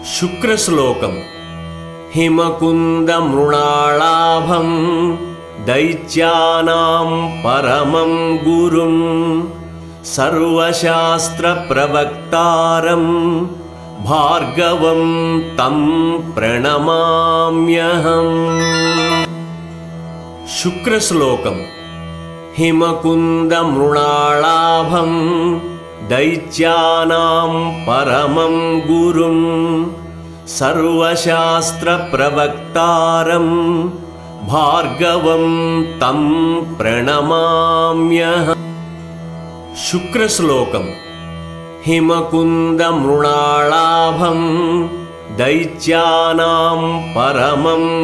శుక్రశ్లోకం హిమకుందమృణాళాభం దైత్యానాం పరమం గురుం సర్వశాస్త్రప్రవక్తారం భార్గవం తం ప్రణమామ్యహం శుక్రశ్లోకం హిమకుందమృణాళాభం దైత్యానాం పరమం గురుం సర్వశాస్త్రప్రవక్తారం భార్గవం తం ప్రణమామ్యహం శుక్రశ్లోకం హిమకుందమృణాళాభం దైత్యానాం పరమం